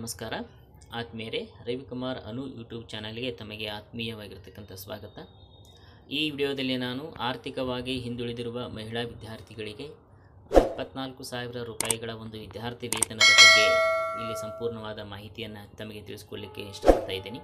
ನಮಸ್ಕಾರ ಆತ್ಮೀಯರೇ ರವಿಕುಮಾರ್ ಅನು ಯೂಟ್ಯೂಬ್ ಚಾನಲ್ಗೆ ತಮಗೆ ಆತ್ಮೀಯವಾಗಿರ್ತಕ್ಕಂಥ ಸ್ವಾಗತ ಈ ವಿಡಿಯೋದಲ್ಲಿ ನಾನು ಆರ್ಥಿಕವಾಗಿ ಹಿಂದುಳಿದಿರುವ ಮಹಿಳಾ ವಿದ್ಯಾರ್ಥಿಗಳಿಗೆ ಇಪ್ಪತ್ನಾಲ್ಕು ಸಾವಿರ ರೂಪಾಯಿಗಳ ಒಂದು ವಿದ್ಯಾರ್ಥಿ ವೇತನದ ಬಗ್ಗೆ ಇಲ್ಲಿ ಸಂಪೂರ್ಣವಾದ ಮಾಹಿತಿಯನ್ನು ತಮಗೆ ತಿಳಿಸ್ಕೊಡ್ಲಿಕ್ಕೆ ಇಷ್ಟಪಡ್ತಾ ಇದ್ದೀನಿ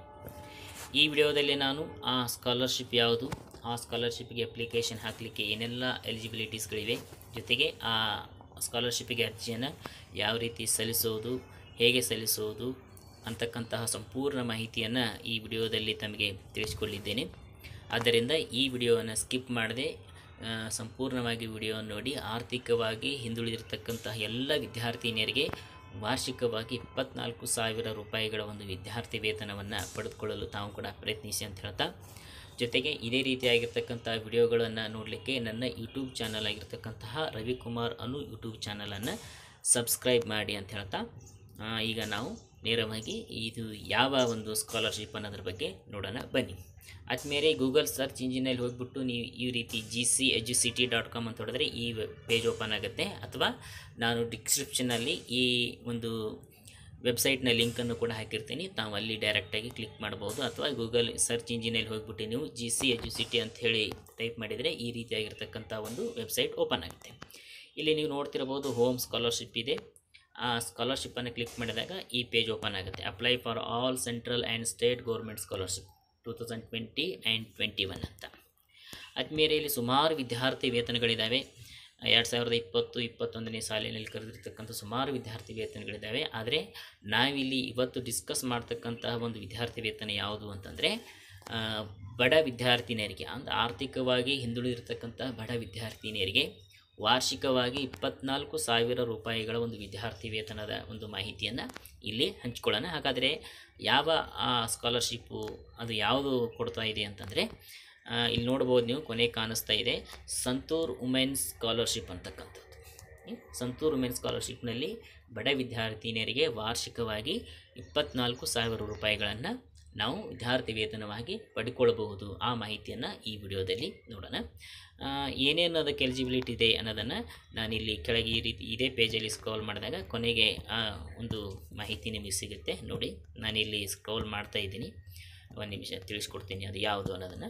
ಈ ವಿಡಿಯೋದಲ್ಲಿ ನಾನು ಆ ಸ್ಕಾಲರ್ಶಿಪ್ ಯಾವುದು ಆ ಸ್ಕಾಲರ್ಶಿಪ್ಗೆ ಅಪ್ಲಿಕೇಶನ್ ಹಾಕಲಿಕ್ಕೆ ಏನೆಲ್ಲ ಎಲಿಜಿಬಿಲಿಟೀಸ್ಗಳಿವೆ ಜೊತೆಗೆ ಆ ಸ್ಕಾಲರ್ಶಿಪ್ಪಿಗೆ ಅರ್ಜಿಯನ್ನು ಯಾವ ರೀತಿ ಸಲ್ಲಿಸೋದು ಹೇಗೆ ಸಲ್ಲಿಸೋದು ಅಂತಕ್ಕಂತಹ ಸಂಪೂರ್ಣ ಮಾಹಿತಿಯನ್ನು ಈ ವಿಡಿಯೋದಲ್ಲಿ ತಮಗೆ ತಿಳಿಸಿಕೊಡಲಿದ್ದೇನೆ ಆದ್ದರಿಂದ ಈ ವಿಡಿಯೋವನ್ನು ಸ್ಕಿಪ್ ಮಾಡದೆ ಆ, ಸಂಪೂರ್ಣವಾಗಿ ವಿಡಿಯೋವನ್ನು ನೋಡಿ ಆರ್ಥಿಕವಾಗಿ ಹಿಂದುಳಿದಿರತಕ್ಕಂತಹ ಎಲ್ಲ ವಿದ್ಯಾರ್ಥಿನಿಯರಿಗೆ ವಾರ್ಷಿಕವಾಗಿ ಇಪ್ಪತ್ನಾಲ್ಕು ಸಾವಿರ ರೂಪಾಯಿಗಳ ಒಂದು ವಿದ್ಯಾರ್ಥಿ ವೇತನವನ್ನು ಪಡೆದುಕೊಳ್ಳಲು ತಾವು ಕೂಡ ಪ್ರಯತ್ನಿಸಿ ಅಂತ ಹೇಳ್ತಾ ಜೊತೆಗೆ ಇದೇ ರೀತಿಯಾಗಿರ್ತಕ್ಕಂಥ ವಿಡಿಯೋಗಳನ್ನು ನೋಡಲಿಕ್ಕೆ ನನ್ನ ಯೂಟ್ಯೂಬ್ ಚಾನಲ್ ಆಗಿರ್ತಕ್ಕಂತಹ ರವಿಕುಮಾರ್ ಅನು ಯೂಟ್ಯೂಬ್ ಚಾನಲನ್ನು ಸಬ್ಸ್ಕ್ರೈಬ್ ಮಾಡಿ ಅಂತ ಹೇಳ್ತಾ ಆ, ಈಗ ನಾವು ನೇರವಾಗಿ ಇದು ಯಾವ ಒಂದು ಸ್ಕಾಲರ್ಶಿಪ್ ಅನ್ನೋದ್ರ ಬಗ್ಗೆ ನೋಡೋಣ ಬನ್ನಿ ಆದ್ಮೇಲೆ ಗೂಗಲ್ ಸರ್ಚ್ ಇಂಜಿನಲ್ಲಿ ಹೋಗ್ಬಿಟ್ಟು ನೀವು ಈ ರೀತಿ G C Educity dot com ಅಂತ ಹೊಡೆದ್ರೆ ಈ ಪೇಜ್ ಓಪನ್ ಆಗುತ್ತೆ ಅಥವಾ ನಾನು ಡಿಸ್ಕ್ರಿಪ್ಷನಲ್ಲಿ ಈ ಒಂದು ವೆಬ್ಸೈಟ್ನ ಲಿಂಕನ್ನು ಕೂಡ ಹಾಕಿರ್ತೀನಿ ತಾವು ಅಲ್ಲಿ ಡೈರೆಕ್ಟಾಗಿ ಕ್ಲಿಕ್ ಮಾಡ್ಬೋದು ಅಥವಾ ಗೂಗಲ್ ಸರ್ಚ್ ಇಂಜಿನಲ್ಲಿ ಹೋಗ್ಬಿಟ್ಟು ನೀವು ಜಿ ಸಿ ಎಜುಸಿಟಿ ಅಂತ ಹೇಳಿ ಟೈಪ್ ಮಾಡಿದರೆ ಈ ರೀತಿಯಾಗಿರ್ತಕ್ಕಂಥ ಒಂದು ವೆಬ್ಸೈಟ್ ಓಪನ್ ಆಗುತ್ತೆ ಇಲ್ಲಿ ನೀವು ನೋಡ್ತಿರ್ಬೋದು ಹೋಮ್ ಸ್ಕಾಲರ್ಶಿಪ್ ಇದೆ ಆ ಸ್ಕಾಲರ್ಶಿಪ್ಪನ್ನು ಕ್ಲಿಕ್ ಮಾಡಿದಾಗ ಈ ಪೇಜ್ ಓಪನ್ ಆಗುತ್ತೆ apply for all central and state government scholarship two thousand twenty and twenty one ಅಂತ ಆದ್ಮೇಲೆ ಇಲ್ಲಿ ಸುಮಾರು ವಿದ್ಯಾರ್ಥಿ ವೇತನಗಳಿದ್ದಾವೆ ಎರಡು ಸಾವಿರದ ಇಪ್ಪತ್ತು ಇಪ್ಪತ್ತೊಂದನೇ ಸಾಲಿನಲ್ಲಿ ಕರೆದಿರ್ತಕ್ಕಂಥ ಸುಮಾರು ವಿದ್ಯಾರ್ಥಿ ವೇತನಗಳಿದ್ದಾವೆ ಆದರೆ ನಾವಿಲ್ಲಿ ಇವತ್ತು ಡಿಸ್ಕಸ್ ಮಾಡ್ತಕ್ಕಂತಹ ಒಂದು ವಿದ್ಯಾರ್ಥಿ ವೇತನ ಯಾವುದು ಅಂತಂದರೆ ಆ, ಬಡ ವಿದ್ಯಾರ್ಥಿನಿಯರಿಗೆ ಅಂದರೆ ಆರ್ಥಿಕವಾಗಿ ಹಿಂದುಳಿದಿರ್ತಕ್ಕಂಥ ಬಡ ವಿದ್ಯಾರ್ಥಿನಿಯರಿಗೆ ವಾರ್ಷಿಕವಾಗಿ ಇಪ್ಪತ್ನಾಲ್ಕು ಸಾವಿರ ರೂಪಾಯಿಗಳ ಒಂದು ವಿದ್ಯಾರ್ಥಿ ವೇತನದ ಒಂದು ಮಾಹಿತಿಯನ್ನು ಇಲ್ಲಿ ಹಂಚ್ಕೊಳ್ಳೋಣ ಹಾಗಾದರೆ ಯಾವ ಆ ಸ್ಕಾಲರ್ಶಿಪ್ಪು ಅದು ಯಾವುದು ಕೊಡ್ತಾ ಇದೆ ಅಂತಂದರೆ ಆ, ಇಲ್ಲಿ ನೋಡ್ಬೋದು ನೀವು ಕೊನೆ ಕಾಣಿಸ್ತಾ ಇದೆ ಸಂತೂರ್ ವುಮೆನ್ಸ್ ಸ್ಕಾಲರ್ಶಿಪ್ ಅಂತಕ್ಕಂಥದ್ದು ಹ್ಮ್? ಸಂತೂರ್ ವುಮೆನ್ಸ್ ಸ್ಕಾಲರ್ಶಿಪ್ನಲ್ಲಿ ಬಡ ವಿದ್ಯಾರ್ಥಿನಿಯರಿಗೆ ವಾರ್ಷಿಕವಾಗಿ ಇಪ್ಪತ್ನಾಲ್ಕು ಸಾವಿರ ರೂಪಾಯಿಗಳನ್ನು ನಾವು ವಿದ್ಯಾರ್ಥಿ ವೇತನವಾಗಿ ಪಡ್ಕೊಳ್ಬಹುದು ಆ ಮಾಹಿತಿಯನ್ನು ಈ ವಿಡಿಯೋದಲ್ಲಿ ನೋಡೋಣ ಆ, ಏನೇನು ಅದಕ್ಕೆ ಎಲಿಜಿಬಿಲಿಟಿ ಇದೆ ಅನ್ನೋದನ್ನು ನಾನಿಲ್ಲಿ ಕೆಳಗೆ ಈ ರೀತಿ ಇದೇ ಪೇಜಲ್ಲಿ ಸ್ಕ್ರೋಲ್ ಮಾಡಿದಾಗ ಕೊನೆಗೆ ಆ ಒಂದು ಮಾಹಿತಿ ನಿಮಗೆ ಸಿಗುತ್ತೆ ನೋಡಿ ನಾನಿಲ್ಲಿ ಸ್ಕ್ರೋಲ್ ಮಾಡ್ತಾ ಇದ್ದೀನಿ ಒಂದು ನಿಮಿಷ ತಿಳಿಸ್ಕೊಡ್ತೀನಿ ಅದು ಯಾವುದು ಅನ್ನೋದನ್ನು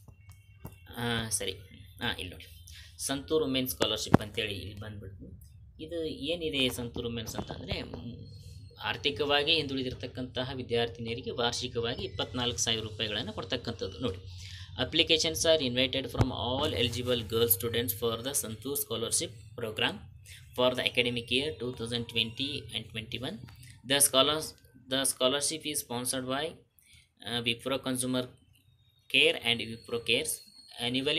ಆ, ಸರಿ ಹಾಂ ಇಲ್ಲಿ ನೋಡಿ ಸಂತೂರ್ ವುಮೆನ್ ಸ್ಕಾಲರ್ಶಿಪ್ ಅಂತೇಳಿ ಇಲ್ಲಿ ಬಂದ್ಬಿಡ್ತು ಇದು ಏನಿದೆ ಸಂತೂರ್ ವುಮೆನ್ಸ್ ಅಂತಂದರೆ ಆರ್ಥಿಕವಾಗಿ ಹಿಂದುಳಿದಿರ್ತಕ್ಕಂತಹ ವಿದ್ಯಾರ್ಥಿನಿಯರಿಗೆ ವಾರ್ಷಿಕವಾಗಿ ಇಪ್ಪತ್ನಾಲ್ಕು ಸಾವಿರ ರೂಪಾಯಿಗಳನ್ನು ಕೊಡ್ತಕ್ಕಂಥದ್ದು ನೋಡಿ applications are invited from all eligible girl students for the Santoor scholarship programme for the academic year two thousand twenty and twenty one the scholars the scholarship is sponsored by Wipro consumer care and Wipro cares annually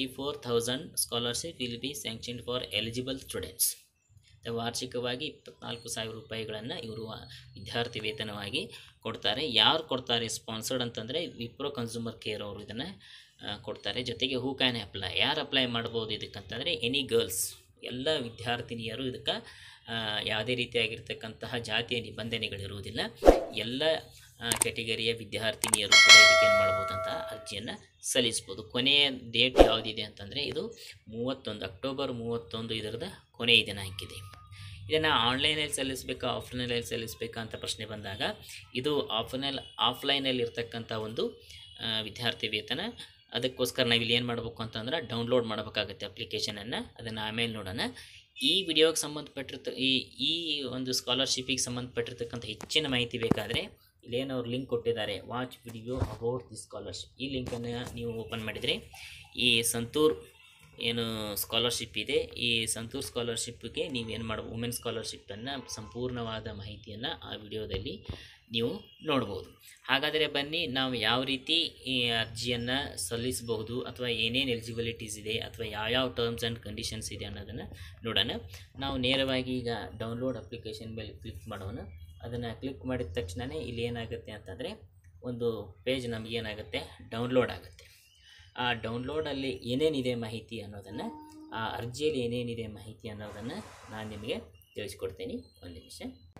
24000 scholarship will be sanctioned for eligible students the ವಾರ್ಷಿಕವಾಗಿ ಇಪ್ಪತ್ನಾಲ್ಕು ಸಾವಿರ ರೂಪಾಯಿಗಳನ್ನು ಇವರು ವಿದ್ಯಾರ್ಥಿ ವೇತನವಾಗಿ ಕೊಡ್ತಾರೆ ಯಾರು ಕೊಡ್ತಾರೆ sponsored ಅಂತಂದರೆ ವಿಪ್ರೋ ಕನ್ಸ್ಯೂಮರ್ ಕೇರ್ ಅವರು ಇದನ್ನು ಕೊಡ್ತಾರೆ ಜೊತೆಗೆ ಹೂ ಕ್ಯಾನ್ ಅಪ್ಲೈ ಯಾರು ಅಪ್ಲೈ ಮಾಡ್ಬೋದು ಇದಕ್ಕಂತಂದರೆ ಎನಿ ಗರ್ಲ್ಸ್ ಎಲ್ಲ ವಿದ್ಯಾರ್ಥಿನಿಯರು ಇದಕ್ಕೆ ಆ, ಯಾವುದೇ ರೀತಿಯಾಗಿರ್ತಕ್ಕಂತಹ ಜಾತಿಯ ನಿಬಂಧನೆಗಳಿರುವುದಿಲ್ಲ ಎಲ್ಲ ಕ್ಯಾಟಗರಿಯ ವಿದ್ಯಾರ್ಥಿನಿಯರು ಕೂಡ ಇದಕ್ಕೆ ಏನು ಮಾಡ್ಬೋದು ಅಂತ ಅರ್ಜಿಯನ್ನು ಸಲ್ಲಿಸ್ಬೋದು ಕೊನೆಯ ಡೇಟ್ ಯಾವುದಿದೆ ಅಂತಂದರೆ ಇದು ಮೂವತ್ತೊಂದು ಅಕ್ಟೋಬರ್ ಮೂವತ್ತೊಂದು ಇದರದ ಕೊನೆಯ ದಿನಾಂಕ ಇದೆ ಇದನ್ನು ಆನ್ಲೈನಲ್ಲಿ ಸಲ್ಲಿಸಬೇಕಾ ಆಫ್ಲೈನಲ್ಲಿ ಸಲ್ಲಿಸಬೇಕಾ ಅಂತ ಪ್ರಶ್ನೆ ಬಂದಾಗ ಇದು ಆಫ್ಲೈನ್ ಆಫ್ಲೈನಲ್ಲಿ ಇರ್ತಕ್ಕಂಥ ಒಂದು ಆ, ವಿದ್ಯಾರ್ಥಿ ವೇತನ ಅದಕ್ಕೋಸ್ಕರ ನಾವಿಲ್ಲಿ ಏನು ಮಾಡಬೇಕು ಅಂತಂದ್ರೆ ಡೌನ್ಲೋಡ್ ಮಾಡಬೇಕಾಗುತ್ತೆ ಅಪ್ಲಿಕೇಶನನ್ನು ಅದನ್ನು ಆಮೇಲೆ ನೋಡೋಣ ಈ ವಿಡಿಯೋಗೆ ಸಂಬಂಧಪಟ್ಟಿರ್ತ ಈ ಈ ಒಂದು ಸ್ಕಾಲರ್ಶಿಪ್ಪಿಗೆ ಸಂಬಂಧಪಟ್ಟಿರ್ತಕ್ಕಂಥ ಹೆಚ್ಚಿನ ಮಾಹಿತಿ ಬೇಕಾದರೆ ಇಲ್ಲೇನು ಅವ್ರು ಲಿಂಕ್ ಕೊಟ್ಟಿದ್ದಾರೆ watch video about the scholarship ಈ ಲಿಂಕನ್ನು ನೀವು ಓಪನ್ ಮಾಡಿದರೆ ಈ ಸಂತೂರ್ ಏನು ಸ್ಕಾಲರ್ಶಿಪ್ ಇದೆ ಈ ಸಂತೂರ್ ಸ್ಕಾಲರ್ಶಿಪ್ಗೆ ನೀವೇನು ಮಾಡ ವುಮೆನ್ ಸ್ಕಾಲರ್ಶಿಪ್ಪನ್ನು ಸಂಪೂರ್ಣವಾದ ಮಾಹಿತಿಯನ್ನು ಆ ವಿಡಿಯೋದಲ್ಲಿ ನೀವು ನೋಡ್ಬೋದು ಹಾಗಾದರೆ ಬನ್ನಿ ನಾವು ಯಾವ ರೀತಿ ಈ ಅರ್ಜಿಯನ್ನು ಸಲ್ಲಿಸಬಹುದು ಅಥವಾ ಏನೇನು ಎಲಿಜಿಬಿಲಿಟೀಸ್ ಇದೆ ಅಥವಾ ಯಾವ್ಯಾವ ಟರ್ಮ್ಸ್ ಆ್ಯಂಡ್ ಕಂಡೀಷನ್ಸ್ ಇದೆ ಅನ್ನೋದನ್ನು ನೋಡೋಣ ನಾವು ನೇರವಾಗಿ ಈಗ ಡೌನ್ಲೋಡ್ ಅಪ್ಲಿಕೇಶನ್ ಮೇಲೆ ಕ್ಲಿಕ್ ಮಾಡೋಣ ಅದನ್ನು ಕ್ಲಿಕ್ ಮಾಡಿದ ತಕ್ಷಣವೇ ಇಲ್ಲಿ ಏನಾಗುತ್ತೆ ಅಂತಂದರೆ ಒಂದು ಪೇಜ್ ನಮಗೇನಾಗುತ್ತೆ ಡೌನ್ಲೋಡ್ ಆಗುತ್ತೆ ಆ ಡೌನ್ಲೋಡಲ್ಲಿ ಏನೇನಿದೆ ಮಾಹಿತಿ ಅನ್ನೋದನ್ನು ಆ ಅರ್ಜಿಯಲ್ಲಿ ಏನೇನಿದೆ ಮಾಹಿತಿ ಅನ್ನೋದನ್ನು ನಾನು ನಿಮಗೆ ತಿಳಿಸ್ಕೊಡ್ತೀನಿ ಒಂದು ನಿಮಿಷ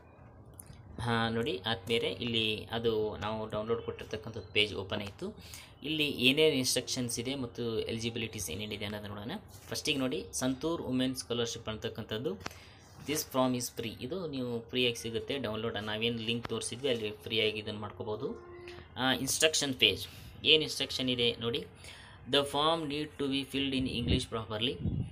ಹಾಂ ನೋಡಿ ಆದಮೇಲೆ ಇಲ್ಲಿ ಅದು ನಾವು ಡೌನ್ಲೋಡ್ ಕೊಟ್ಟಿರ್ತಕ್ಕಂಥದ್ದು ಪೇಜ್ ಓಪನ್ ಆಯಿತು ಇಲ್ಲಿ ಏನೇನು ಇನ್ಸ್ಟ್ರಕ್ಷನ್ಸ್ ಇದೆ ಮತ್ತು ಎಲಿಜಿಬಿಲಿಟೀಸ್ ಏನೇನಿದೆ ಅನ್ನೋದನ್ನು ನೋಡೋಣ ಫಸ್ಟಿಗೆ ನೋಡಿ ಸಂತೂರ್ ವುಮೆನ್ ಸ್ಕಾಲರ್ಶಿಪ್ ಅಂತಕ್ಕಂಥದ್ದು ದಿಸ್ ಫಾರ್ಮ್ ಈಸ್ ಫ್ರೀ ಇದು ನೀವು ಫ್ರೀಯಾಗಿ ಸಿಗುತ್ತೆ ಡೌನ್ಲೋಡ್ ನಾವೇನು ಲಿಂಕ್ ತೋರಿಸಿದ್ವಿ ಅಲ್ಲಿ ಫ್ರೀಯಾಗಿ ಇದನ್ನು ಮಾಡ್ಕೋಬೋದು ಇನ್ಸ್ಟ್ರಕ್ಷನ್ ಪೇಜ್ ಏನು ಇನ್ಸ್ಟ್ರಕ್ಷನ್ ಇದೆ ನೋಡಿ the form need to be filled in English properly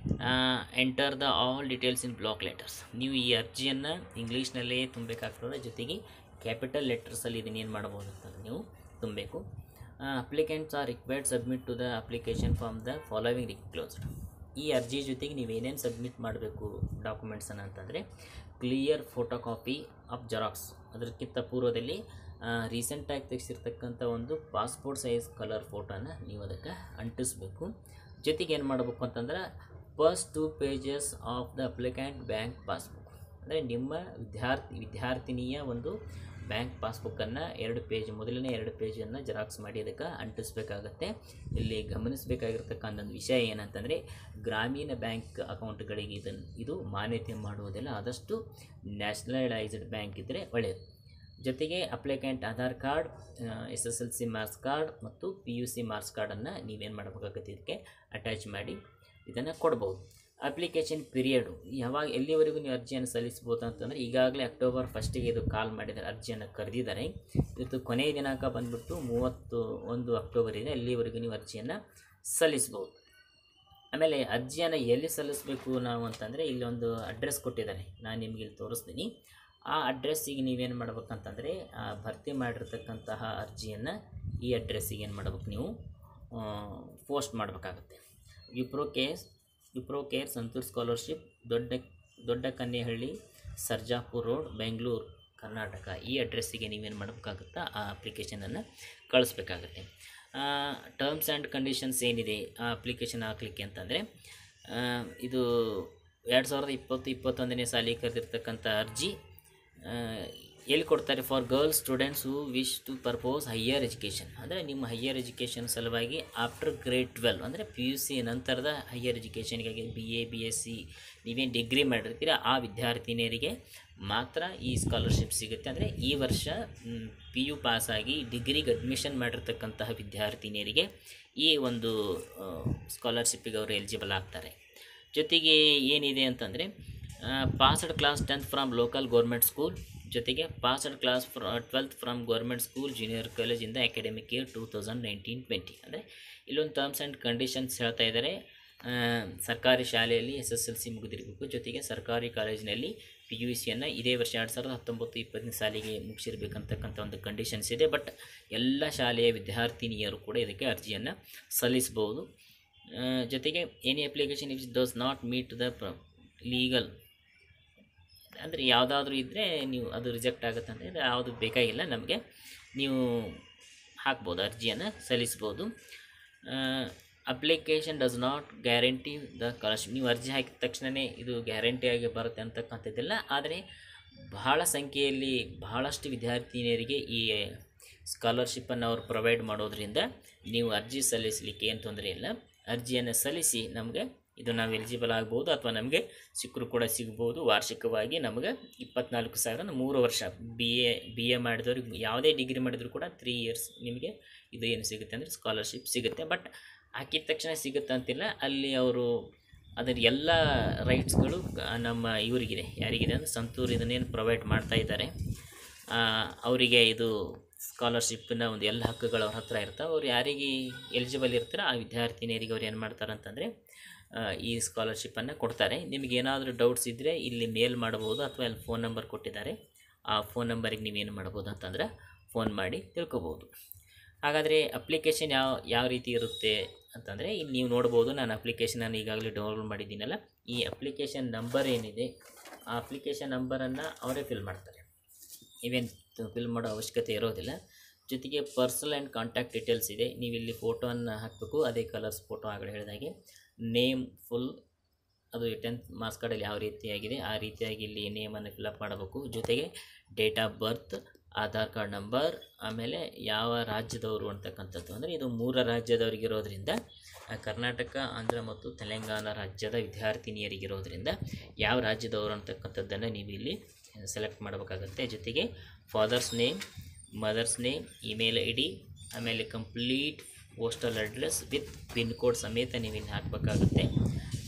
enter the all details in block letters ನೀವು ಈ ಅರ್ಜಿಯನ್ನು ಇಂಗ್ಲೀಷ್ನಲ್ಲೇ ತುಂಬಬೇಕಾಗ್ತದೆ ಜೊತೆಗೆ ಕ್ಯಾಪಿಟಲ್ ಲೆಟರ್ಸಲ್ಲಿ ಇದನ್ನ ಏನು ಮಾಡ್ಬೋದು ಅಂತಂದ್ರೆ ನೀವು ತುಂಬಬೇಕು applicants are required submit to the application form the following enclosed ಈ ಅರ್ಜಿ ಜೊತೆಗೆ ನೀವೇನೇನು ಸಬ್ಮಿಟ್ ಮಾಡಬೇಕು ಡಾಕ್ಯುಮೆಂಟ್ಸನ್ನು ಅಂತಂದರೆ clear photo copy of Xerox ಅದಕ್ಕಿಂತ ಪೂರ್ವದಲ್ಲಿ ರೀಸೆಂಟಾಗಿ ತೆಗೆಸಿರ್ತಕ್ಕಂಥ ಒಂದು ಪಾಸ್ಪೋರ್ಟ್ ಸೈಜ್ ಕಲರ್ ಫೋಟೋನ ನೀವು ಅದಕ್ಕೆ ಅಂಟಿಸ್ಬೇಕು ಜೊತೆಗೆ ಏನು ಮಾಡಬೇಕು ಅಂತಂದ್ರೆ first two pages of the applicant bank passbook ಅಂದರೆ ನಿಮ್ಮ ವಿದ್ಯಾರ್ಥಿ ವಿದ್ಯಾರ್ಥಿನಿಯ ಒಂದು ಬ್ಯಾಂಕ್ ಪಾಸ್ಬುಕ್ಕನ್ನು ಎರಡು ಪೇಜ್ ಮೊದಲನೇ ಎರಡು ಪೇಜನ್ನು ಜೆರಾಕ್ಸ್ ಮಾಡಿ ಅದಕ್ಕೆ ಅಂಟಿಸ್ಬೇಕಾಗತ್ತೆ ಇಲ್ಲಿ ಗಮನಿಸಬೇಕಾಗಿರ್ತಕ್ಕಂಥ ಒಂದು ವಿಷಯ ಏನಂತಂದರೆ ಗ್ರಾಮೀಣ ಬ್ಯಾಂಕ್ ಅಕೌಂಟ್ಗಳಿಗೆ ಇದನ್ನು ಇದು ಮಾನ್ಯತೆ ಮಾಡುವುದಿಲ್ಲ ಆದಷ್ಟು ನ್ಯಾಷನಲೈಸ್ಡ್ ಬ್ಯಾಂಕ್ ಇದ್ದರೆ ಒಳ್ಳೆಯದು ಜೊತೆಗೆ applicant Aadhaar card S S L C marks card ಮತ್ತು ಪಿ ಯು ಸಿ ಮಾರ್ಕ್ಸ್ ಕಾರ್ಡನ್ನು ನೀವೇನು ಮಾಡಬೇಕಾಗತ್ತೆ ಇದಕ್ಕೆ ಅಟ್ಯಾಚ್ ಮಾಡಿ ಇದನ್ನು ಕೊಡ್ಬೋದು ಅಪ್ಲಿಕೇಶನ್ ಪೀರಿಯಡು ಯಾವಾಗ ಎಲ್ಲಿವರೆಗೂ ನೀವು ಅರ್ಜಿಯನ್ನು ಸಲ್ಲಿಸ್ಬೋದು ಅಂತಂದರೆ ಈಗಾಗಲೇ ಅಕ್ಟೋಬರ್ ಫಸ್ಟಿಗೆ ಇದು ಕಾಲ್ ಮಾಡಿದ್ದಾರೆ ಅರ್ಜಿಯನ್ನು ಕರೆದಿದ್ದಾರೆ ಇವತ್ತು ಕೊನೆಯ ದಿನಾಂಕ ಬಂದ್ಬಿಟ್ಟು ಮೂವತ್ತು ಒಂದು ಅಕ್ಟೋಬರ್ ಇದೆ ಅಲ್ಲಿವರೆಗೂ ನೀವು ಅರ್ಜಿಯನ್ನು ಸಲ್ಲಿಸ್ಬೋದು ಆಮೇಲೆ ಅರ್ಜಿಯನ್ನು ಎಲ್ಲಿ ಸಲ್ಲಿಸಬೇಕು ನಾವು ಅಂತಂದರೆ ಇಲ್ಲಿ ಒಂದು ಅಡ್ರೆಸ್ ಕೊಟ್ಟಿದ್ದಾರೆ ನಾನು ನಿಮಗೆ ಇಲ್ಲಿ ತೋರಿಸ್ತೀನಿ ಆ ಅಡ್ರೆಸ್ಸಿಗೆ ನೀವೇನು ಮಾಡ್ಬೇಕಂತಂದರೆ ಆ ಭರ್ತಿ ಮಾಡಿರ್ತಕ್ಕಂತಹ ಅರ್ಜಿಯನ್ನು ಈ ಅಡ್ರೆಸ್ಸಿಗೆ ಏನು ಮಾಡ್ಬೇಕು ನೀವು ಪೋಸ್ಟ್ ಮಾಡಬೇಕಾಗುತ್ತೆ Wipro case Wipro care Santoor scholarship Dodda Dodda Kannehalli Sarjapur road Bengaluru Karnataka ಈ ಅಡ್ರೆಸ್ಸಿಗೆ ನೀವೇನು ಮಾಡಬೇಕಾಗುತ್ತಾ ಆ ಅಪ್ಲಿಕೇಶನನ್ನು ಕಳಿಸ್ಬೇಕಾಗತ್ತೆ ಟರ್ಮ್ಸ್ ಆ್ಯಂಡ್ ಕಂಡೀಷನ್ಸ್ ಏನಿದೆ ಆ ಅಪ್ಲಿಕೇಶನ್ ಹಾಕ್ಲಿಕ್ಕೆ ಅಂತಂದರೆ ಇದು ಎರಡು ಸಾವಿರದ ಇಪ್ಪತ್ತು ಇಪ್ಪತ್ತೊಂದನೇ ಸಾಲಿಗೆ ಕರೆದಿರ್ತಕ್ಕಂಥ ಅರ್ಜಿ ಆ, ಎಲ್ಲಿ ಕೊಡ್ತಾರೆ for girls students who wish to purpose higher education ಅಂದರೆ ನಿಮ್ಮ ಹೈಯರ್ ಎಜುಕೇಷನ್ ಸಲುವಾಗಿ ಆಫ್ಟರ್ ಗ್ರೇಡ್ ಟ್ವೆಲ್ ಅಂದರೆ ಪಿ ಯು ಸಿ ನಂತರದ ಹೈಯರ್ ಎಜುಕೇಷನ್ಗಾಗಿ B A B S C ನೀವೇನು ಡಿಗ್ರಿ ಮಾಡಿರ್ತೀರ ಆ ವಿದ್ಯಾರ್ಥಿನಿಯರಿಗೆ ಮಾತ್ರ ಈ ಸ್ಕಾಲರ್ಶಿಪ್ ಸಿಗುತ್ತೆ ಅಂದರೆ ಈ ವರ್ಷ ಪಿ ಯು ಪಾಸಾಗಿ ಡಿಗ್ರಿಗೆ ಅಡ್ಮಿಷನ್ ಮಾಡಿರ್ತಕ್ಕಂತಹ ವಿದ್ಯಾರ್ಥಿನಿಯರಿಗೆ ಈ ಒಂದು ಸ್ಕಾಲರ್ಶಿಪ್ಪಿಗೆ ಅವರು ಎಲಿಜಿಬಲ್ ಆಗ್ತಾರೆ ಜೊತೆಗೆ ಏನಿದೆ ಅಂತಂದರೆ passed class tenth from local government school ಜೊತೆಗೆ passed class from twelfth from government school junior ಕಾಲೇಜಿಂದ academic year two thousand nineteen twenty ಅಂದರೆ ಇಲ್ಲೊಂದು ಟರ್ಮ್ಸ್ ಆ್ಯಂಡ್ ಕಂಡೀಷನ್ಸ್ ಹೇಳ್ತಾ ಇದ್ದಾರೆ ಆ, ಸರ್ಕಾರಿ ಶಾಲೆಯಲ್ಲಿ ಎಸ್ ಎಸ್ ಎಲ್ ಸಿ ಮುಗಿದಿರಬೇಕು ಜೊತೆಗೆ ಸರ್ಕಾರಿ ಕಾಲೇಜಿನಲ್ಲಿ ಪಿ ಯು ಸಿಯನ್ನು ಇದೇ ವರ್ಷ ಎರಡು ಸಾವಿರದ ಹತ್ತೊಂಬತ್ತು ಇಪ್ಪತ್ತನೇ ಸಾಲಿಗೆ ಮುಗಿಸಿರ್ಬೇಕಂತಕ್ಕಂಥ ಒಂದು ಕಂಡೀಷನ್ಸ್ ಇದೆ ಬಟ್ ಎಲ್ಲ ಶಾಲೆಯ ವಿದ್ಯಾರ್ಥಿನಿಯರು ಕೂಡ ಇದಕ್ಕೆ ಅರ್ಜಿಯನ್ನು ಸಲ್ಲಿಸ್ಬೋದು ಆ, ಜೊತೆಗೆ any application is does not meet the legal ಅಂದರೆ ಯಾವುದಾದ್ರೂ ಇದ್ದರೆ ನೀವು ಅದು ರಿಜೆಕ್ಟ್ ಆಗುತ್ತೆ ಅಂದರೆ ಯಾವುದು ಬೇಕಾಗಿಲ್ಲ ನಮಗೆ ನೀವು ಹಾಕ್ಬೋದು ಅರ್ಜಿಯನ್ನು ಸಲ್ಲಿಸ್ಬೋದು application does not guarantee the scholarship ನೀವು ಅರ್ಜಿ ಹಾಕಿದ ತಕ್ಷಣವೇ ಇದು ಗ್ಯಾರಂಟಿಯಾಗಿ ಬರುತ್ತೆ ಅಂತಕ್ಕಂಥದ್ದಿಲ್ಲ ಆದರೆ ಬಹಳ ಸಂಖ್ಯೆಯಲ್ಲಿ ಬಹಳಷ್ಟು ವಿದ್ಯಾರ್ಥಿನಿಯರಿಗೆ ಈ ಸ್ಕಾಲರ್ಶಿಪ್ಪನ್ನು ಅವರು ಪ್ರೊವೈಡ್ ಮಾಡೋದ್ರಿಂದ ನೀವು ಅರ್ಜಿ ಸಲ್ಲಿಸಲಿಕ್ಕೆ ಏನು ತೊಂದರೆ ಇಲ್ಲ ಅರ್ಜಿಯನ್ನು ಸಲ್ಲಿಸಿ ನಮಗೆ ಇದು ನಾವು ಎಲಿಜಿಬಲ್ ಆಗ್ಬೋದು ಅಥವಾ ನಮಗೆ ಸಿಕ್ಕರು ಕೂಡ ಸಿಗ್ಬೋದು ವಾರ್ಷಿಕವಾಗಿ ನಮಗೆ ಇಪ್ಪತ್ನಾಲ್ಕು ಸಾವಿರ ಮೂರು ವರ್ಷ ಬಿ ಎ ಬಿ ಎ ಮಾಡಿದವ್ರಿಗೆ ಯಾವುದೇ ಡಿಗ್ರಿ ಮಾಡಿದ್ರು ಕೂಡ ತ್ರೀ ಇಯರ್ಸ್ ನಿಮಗೆ ಇದು ಏನು ಸಿಗುತ್ತೆ ಅಂದರೆ ಸ್ಕಾಲರ್ಶಿಪ್ ಸಿಗುತ್ತೆ ಬಟ್ ಹಾಕಿದ ತಕ್ಷಣ ಸಿಗುತ್ತೆ ಅಂತಿಲ್ಲ ಅಲ್ಲಿ ಅವರು ಅದರ ಎಲ್ಲ ರೈಟ್ಸ್ಗಳು ಕ- ನಮ್ಮ ಇವರಿಗಿದೆ ಯಾರಿಗಿದೆ ಅಂದರೆ ಸಂತೂರ್ ಇದನ್ನೇನು ಪ್ರೊವೈಡ್ ಮಾಡ್ತಾ ಇದ್ದಾರೆ ಆ, ಅವರಿಗೆ ಇದು ಸ್ಕಾಲರ್ಶಿಪ್ನ ಒಂದು ಎಲ್ಲ ಹಕ್ಕುಗಳು ಅವ್ರ ಹತ್ರ ಇರ್ತಾವೆ ಅವ್ರು ಯಾರಿಗೆ ಎಲಿಜಿಬಲ್ ಇರ್ತಾರೋ ಆ ವಿದ್ಯಾರ್ಥಿನಿಯರಿಗೆ ಅವ್ರು ಏನು ಮಾಡ್ತಾರೆ ಅಂತಂದರೆ ಆ, ಈ ಸ್ಕಾಲರ್ಶಿಪ್ಪನ್ನು ಕೊಡ್ತಾರೆ ನಿಮಗೆ ಏನಾದರೂ ಡೌಟ್ಸ್ ಇದ್ದರೆ ಇಲ್ಲಿ ಮೇಲ್ ಮಾಡ್ಬೋದು ಅಥವಾ ಅಲ್ಲಿ ಫೋನ್ ನಂಬರ್ ಕೊಟ್ಟಿದ್ದಾರೆ ಆ ಫೋನ್ ನಂಬರಿಗೆ ನೀವೇನು ಮಾಡ್ಬೋದು ಅಂತಂದ್ರೆ ಫೋನ್ ಮಾಡಿ ತಿಳ್ಕೊಬೋದು ಹಾಗಾದರೆ ಅಪ್ಲಿಕೇಶನ್ ಯಾವ ಯಾವ ರೀತಿ ಇರುತ್ತೆ ಅಂತಂದರೆ ಇಲ್ಲಿ ನೀವು ನೋಡ್ಬೋದು ನಾನು ಅಪ್ಲಿಕೇಶನನ್ನು ಈಗಾಗಲೇ ಡೌನ್ಲೋಡ್ ಮಾಡಿದ್ದೀನಲ್ಲ ಈ ಅಪ್ಲಿಕೇಶನ್ ನಂಬರ್ ಏನಿದೆ ಆ ಅಪ್ಲಿಕೇಶನ್ ನಂಬರನ್ನು ಅವರೇ ಫಿಲ್ ಮಾಡ್ತಾರೆ ಇವೇನು ಫಿಲ್ ಮಾಡೋ ಅವಶ್ಯಕತೆ ಇರೋದಿಲ್ಲ ಜೊತೆಗೆ ಪರ್ಸನಲ್ ಆ್ಯಂಡ್ ಕಾಂಟ್ಯಾಕ್ಟ್ ಡೀಟೇಲ್ಸ್ ಇದೆ ನೀವು ಇಲ್ಲಿ ಫೋಟೋವನ್ನು ಹಾಕಬೇಕು ಅದೇ ಕಲರ್ಸ್ ಫೋಟೋ ಆಗಲೇ ಹೇಳಿದಾಗೆ ನೇಮ್ ಫುಲ್ ಅದು ಟೆಂತ್ ಮಾರ್ಕ್ಸ್ ಕಾರ್ಡಲ್ಲಿ ಯಾವ ರೀತಿಯಾಗಿದೆ ಆ ರೀತಿಯಾಗಿ ಇಲ್ಲಿ ನೇಮನ್ನು ಫಿಲಪ್ ಮಾಡಬೇಕು ಜೊತೆಗೆ date of birth Aadhaar card number ಆಮೇಲೆ ಯಾವ ರಾಜ್ಯದವರು ಅಂತಕ್ಕಂಥದ್ದು ಅಂದರೆ ಇದು ಮೂರ ರಾಜ್ಯದವರಿಗಿರೋದ್ರಿಂದ ಆ, ಕರ್ನಾಟಕ ಆಂಧ್ರ ಮತ್ತು ತೆಲಂಗಾಣ ರಾಜ್ಯದ ವಿದ್ಯಾರ್ಥಿನಿಯರಿಗಿರೋದ್ರಿಂದ ಯಾವ ರಾಜ್ಯದವರು ಅಂತಕ್ಕಂಥದ್ದನ್ನು ನೀವು ಇಲ್ಲಿ ಸೆಲೆಕ್ಟ್ ಮಾಡಬೇಕಾಗತ್ತೆ ಜೊತೆಗೆ father's name mother's name email I D ಆಮೇಲೆ complete postal address with pin code ಸಮೇತ ನೀವು ಇಲ್ಲಿ ಹಾಕಬೇಕಾಗುತ್ತೆ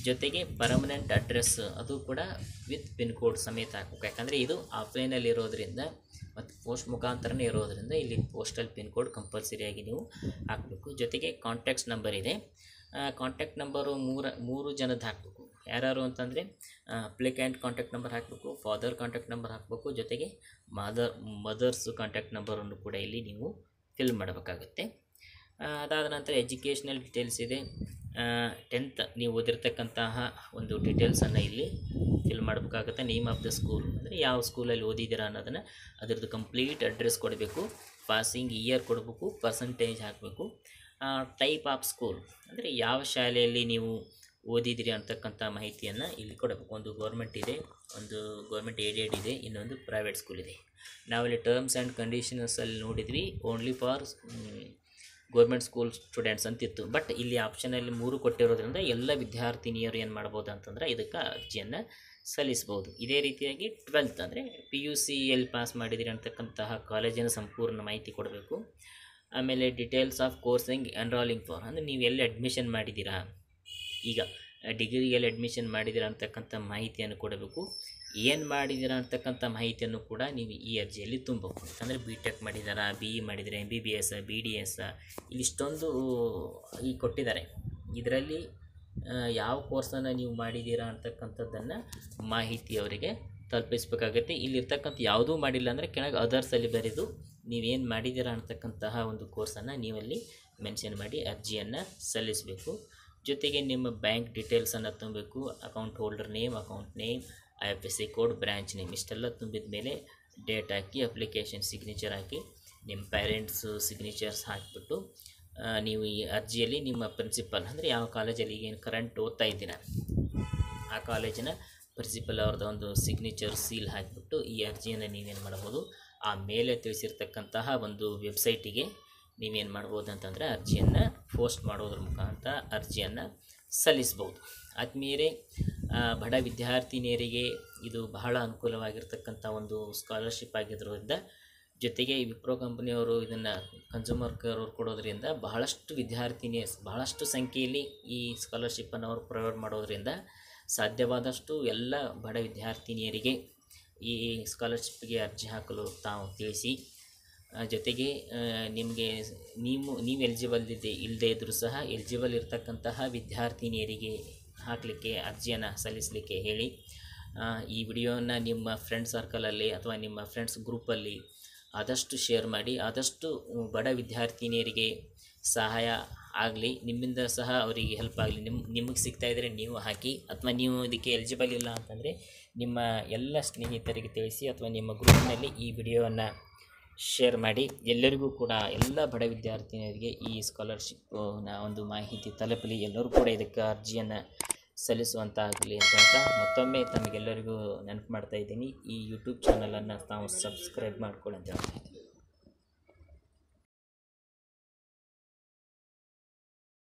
ಜೊತೆಗೆ ಪರ್ಮನೆಂಟ್ ಅಡ್ರೆಸ್ ಅದು ಕೂಡ ವಿತ್ ಪಿನ್ ಕೋಡ್ ಸಮೇತ ಹಾಕ್ಬೇಕು ಯಾಕಂದರೆ ಇದು ಆಫ್ಲೈನಲ್ಲಿ ಇರೋದ್ರಿಂದ ಮತ್ತು ಪೋಸ್ಟ್ ಮುಖಾಂತರನೇ ಇರೋದ್ರಿಂದ ಇಲ್ಲಿ ಪೋಸ್ಟಲ್ ಪಿನ್ ಕೋಡ್ ಕಂಪಲ್ಸರಿಯಾಗಿ ನೀವು ಹಾಕಬೇಕು ಜೊತೆಗೆ ಕಾಂಟ್ಯಾಕ್ಟ್ಸ್ ನಂಬರ್ ಇದೆ ಕಾಂಟ್ಯಾಕ್ಟ್ ನಂಬರು ಮೂರ ಮೂರು ಜನದ್ದು ಹಾಕಬೇಕು ಯಾರ್ಯಾರು ಅಂತಂದರೆ ಅಪ್ಲಿಕ್ಯಾಂಟ್ ಕಾಂಟ್ಯಾಕ್ಟ್ ನಂಬರ್ ಹಾಕಬೇಕು ಫಾದರ್ ಕಾಂಟ್ಯಾಕ್ಟ್ ನಂಬರ್ ಹಾಕಬೇಕು ಜೊತೆಗೆ ಮದರ್ ಮದರ್ಸ್ ಕಾಂಟ್ಯಾಕ್ಟ್ ನಂಬರನ್ನು ಕೂಡ ಇಲ್ಲಿ ನೀವು ಫಿಲ್ ಮಾಡಬೇಕಾಗುತ್ತೆ ಆ, ಅದಾದ ನಂತರ ಎಜುಕೇಷ್ನಲ್ ಡೀಟೇಲ್ಸ್ ಇದೆ ಟೆಂತ್ ನೀವು ಓದಿರ್ತಕ್ಕಂತಹ ಒಂದು ಡೀಟೇಲ್ಸನ್ನು ಇಲ್ಲಿ ಫಿಲ್ ಮಾಡಬೇಕಾಗುತ್ತೆ ನೇಮ್ ಆಫ್ ದ ಸ್ಕೂಲ್ ಅಂದರೆ ಯಾವ ಸ್ಕೂಲಲ್ಲಿ ಓದಿದ್ದೀರಾ ಅನ್ನೋದನ್ನು ಅದರದ್ದು ಕಂಪ್ಲೀಟ್ ಅಡ್ರೆಸ್ ಕೊಡಬೇಕು ಪಾಸಿಂಗ್ ಇಯರ್ ಕೊಡಬೇಕು ಪರ್ಸಂಟೇಜ್ ಹಾಕಬೇಕು ಟೈಪ್ ಆಫ್ ಸ್ಕೂಲ್ ಅಂದರೆ ಯಾವ ಶಾಲೆಯಲ್ಲಿ ನೀವು ಓದಿದಿರಿ ಅಂತಕ್ಕಂಥ ಮಾಹಿತಿಯನ್ನು ಇಲ್ಲಿ ಕೊಡಬೇಕು ಒಂದು ಗೌರ್ಮೆಂಟ್ ಇದೆ ಒಂದು ಗೌರ್ಮೆಂಟ್ ಏಡೆಡ್ ಇದೆ ಇನ್ನೊಂದು ಪ್ರೈವೇಟ್ ಸ್ಕೂಲ್ ಇದೆ ನಾವಲ್ಲಿ ಟರ್ಮ್ಸ್ ಆ್ಯಂಡ್ ಕಂಡೀಷನ್ಸಲ್ಲಿ ನೋಡಿದ್ವಿ only for government school students ಅಂತಿತ್ತು ಬಟ್ ಇಲ್ಲಿ ಆಪ್ಷನಲ್ಲಿ ಮೂರು ಕೊಟ್ಟಿರೋದ್ರಿಂದ ಎಲ್ಲ ವಿದ್ಯಾರ್ಥಿನಿಯರು ಏನು ಮಾಡ್ಬೋದು ಅಂತಂದ್ರೆ ಇದಕ್ಕೆ ಅರ್ಜಿಯನ್ನು ಸಲ್ಲಿಸ್ಬೋದು ಇದೇ ರೀತಿಯಾಗಿ ಟ್ವೆಲ್ತ್ ಅಂದರೆ ಪಿ ಯು ಸಿ ಎಲ್ಲಿ ಪಾಸ್ ಮಾಡಿದಿರಿ ಅಂತಕ್ಕಂತಹ ಕಾಲೇಜಿನ ಸಂಪೂರ್ಣ ಮಾಹಿತಿ ಕೊಡಬೇಕು ಆಮೇಲೆ details of course enrolling for ಅಂದರೆ ನೀವು ಎಲ್ಲಿ ಅಡ್ಮಿಷನ್ ಮಾಡಿದ್ದೀರಾ ಈಗ ಡಿಗ್ರಿಯಲ್ಲಿ ಅಡ್ಮಿಷನ್ ಮಾಡಿದ್ದೀರಾ ಅಂತಕ್ಕಂಥ ಮಾಹಿತಿಯನ್ನು ಕೊಡಬೇಕು ಏನು ಮಾಡಿದ್ದೀರಾ ಅಂತಕ್ಕಂಥ ಮಾಹಿತಿಯನ್ನು ಕೂಡ ನೀವು ಈ ಅರ್ಜಿಯಲ್ಲಿ ತುಂಬಬೇಕು ಯಾಕಂದರೆ ಬಿ ಟೆಕ್ ಮಾಡಿದಾರಾ ಬಿ ಇ ಮಾಡಿದರೆ M B B S B D S ಇಲ್ಲಿಷ್ಟೊಂದು ಈ ಕೊಟ್ಟಿದ್ದಾರೆ ಇದರಲ್ಲಿ ಯಾವ ಕೋರ್ಸನ್ನು ನೀವು ಮಾಡಿದ್ದೀರಾ ಅಂತಕ್ಕಂಥದ್ದನ್ನು ಮಾಹಿತಿ ಅವರಿಗೆ ತಲುಪಿಸ್ಬೇಕಾಗತ್ತೆ ಇಲ್ಲಿರ್ತಕ್ಕಂಥ ಯಾವುದೂ ಮಾಡಿಲ್ಲ ಅಂದರೆ ಕೆಳಗೆ ಅದರ್ಸಲ್ಲಿ ಬರೆದು ನೀವೇನು ಮಾಡಿದ್ದೀರಾ ಅಂತಕ್ಕಂತಹ ಒಂದು ಕೋರ್ಸನ್ನು ನೀವಲ್ಲಿ ಮೆನ್ಷನ್ ಮಾಡಿ ಅರ್ಜಿಯನ್ನು ಸಲ್ಲಿಸಬೇಕು ಜೊತೆಗೆ ನಿಮ್ಮ ಬ್ಯಾಂಕ್ ಡೀಟೇಲ್ಸನ್ನು ತುಂಬಬೇಕು account holder name account name I F S C code branch name ಇಷ್ಟೆಲ್ಲ ತುಂಬಿದ ಮೇಲೆ ಡೇಟ್ ಹಾಕಿ ಅಪ್ಲಿಕೇಶನ್ ಸಿಗ್ನೇಚರ್ ಹಾಕಿ ನಿಮ್ಮ ಪೇರೆಂಟ್ಸು ಸಿಗ್ನೇಚರ್ಸ್ ಹಾಕಿಬಿಟ್ಟು ಆ, ನೀವು ಈ ಅರ್ಜಿಯಲ್ಲಿ ನಿಮ್ಮ ಪ್ರಿನ್ಸಿಪಲ್ ಅಂದರೆ ಯಾವ ಕಾಲೇಜಲ್ಲಿ ಏನು ಕರೆಂಟ್ ಓದ್ತಾ ಇದ್ದೀರಾ ಆ ಕಾಲೇಜಿನ ಪ್ರಿನ್ಸಿಪಲ್ ಅವ್ರದ್ದು ಒಂದು ಸಿಗ್ನೇಚರ್ ಸೀಲ್ ಹಾಕಿಬಿಟ್ಟು ಈ ಅರ್ಜಿಯನ್ನು ನೀವೇನು ಮಾಡಬಹುದು ಆ ಮೇಲೆ ತಿಳಿಸಿರ್ತಕ್ಕಂತಹ ಒಂದು ವೆಬ್ಸೈಟಿಗೆ ನೀವೇನು ಮಾಡ್ಬೋದು ಅಂತಂದರೆ ಅರ್ಜಿಯನ್ನು ಪೋಸ್ಟ್ ಮಾಡೋದ್ರ ಮುಖಾಂತರ ಅರ್ಜಿಯನ್ನು ಸಲ್ಲಿಸ್ಬೋದು ಆದ್ಮೇಲೆ ಬಡ ವಿದ್ಯಾರ್ಥಿನಿಯರಿಗೆ ಇದು ಬಹಳ ಅನುಕೂಲವಾಗಿರ್ತಕ್ಕಂಥ ಒಂದು ಸ್ಕಾಲರ್ಶಿಪ್ ಆಗಿರೋದ್ರಿಂದ ಜೊತೆಗೆ ಈ ವಿಪ್ರೋ ಕಂಪ್ನಿಯವರು ಇದನ್ನು ಕನ್ಸ್ಯೂಮರ್ ಕೇರ್ ಅವ್ರು ಕೊಡೋದ್ರಿಂದ ಬಹಳಷ್ಟು ವಿದ್ಯಾರ್ಥಿನಿ ಬಹಳಷ್ಟು ಸಂಖ್ಯೆಯಲ್ಲಿ ಈ ಸ್ಕಾಲರ್ಶಿಪ್ಪನ್ನು ಅವರು ಪ್ರೊವೈಡ್ ಮಾಡೋದ್ರಿಂದ ಸಾಧ್ಯವಾದಷ್ಟು ಎಲ್ಲ ಬಡ ವಿದ್ಯಾರ್ಥಿನಿಯರಿಗೆ ಈ ಸ್ಕಾಲರ್ಶಿಪ್ಗೆ ಅರ್ಜಿ ಹಾಕಲು ತಾವು ತಿಳಿಸಿ ಆ, ಜೊತೆಗೆ ಆ, ನಿಮಗೆ ನೀವು ನೀವು ಎಲಿಜಿಬಲ್ ಇದೆ ಇಲ್ಲದೇ ಇದ್ದರೂ ಸಹ ಎಲಿಜಿಬಲ್ ಇರತಕ್ಕಂತಹ ವಿದ್ಯಾರ್ಥಿನಿಯರಿಗೆ ಹಾಕಲಿಕ್ಕೆ ಅರ್ಜಿಯನ್ನು ಸಲ್ಲಿಸಲಿಕ್ಕೆ ಹೇಳಿ ಆ, ಈ ವಿಡಿಯೋನ ನಿಮ್ಮ ಫ್ರೆಂಡ್ ಸರ್ಕಲಲ್ಲಿ ಅಥವಾ ನಿಮ್ಮ ಫ್ರೆಂಡ್ಸ್ ಗ್ರೂಪಲ್ಲಿ ಆದಷ್ಟು ಶೇರ್ ಮಾಡಿ ಆದಷ್ಟು ಉ, ಬಡ ವಿದ್ಯಾರ್ಥಿನಿಯರಿಗೆ ಸಹಾಯ ಆಗಲಿ ನಿಮ್ಮಿಂದ ಸಹ ಅವರಿಗೆ ಹೆಲ್ಪ್ ಆಗಲಿ ನಿಮ್ಮ ನಿಮಗೆ ಸಿಗ್ತಾ ಇದ್ದರೆ ನೀವು ಹಾಕಿ ಅಥವಾ ನೀವು ಇದಕ್ಕೆ ಎಲಿಜಿಬಲ್ ಇಲ್ಲ ಅಂತಂದರೆ ನಿಮ್ಮ ಎಲ್ಲ ಸ್ನೇಹಿತರಿಗೆ ತಿಳಿಸಿ ಅಥವಾ ನಿಮ್ಮ ಗ್ರೂಪ್ನಲ್ಲಿ ಈ ವಿಡಿಯೋವನ್ನು ಶೇರ್ ಮಾಡಿ ಎಲ್ಲರಿಗೂ ಕೂಡ ಎಲ್ಲ ಬಡ ವಿದ್ಯಾರ್ಥಿನಿಯರಿಗೆ ಈ ಸ್ಕಾಲರ್ಶಿಪ್ನ ಒಂದು ಮಾಹಿತಿ ತಲುಪಲಿ ಎಲ್ಲರೂ ಕೂಡ ಇದಕ್ಕೆ ಅರ್ಜಿಯನ್ನು ಸಲ್ಲಿಸುವಂತಾಗಲಿ ಅಂತ ಹೇಳ್ತಾ ಮತ್ತೊಮ್ಮೆ ತಮಗೆಲ್ಲರಿಗೂ ನೆನಪು ಮಾಡ್ತಾ ಇದ್ದೀನಿ ಈ ಯೂಟ್ಯೂಬ್ ಚಾನಲನ್ನು ತಾವು ಸಬ್ಸ್ಕ್ರೈಬ್ ಮಾಡ್ಕೊಳ್ಳಿ ಅಂತ ಹೇಳ್ತೀನಿ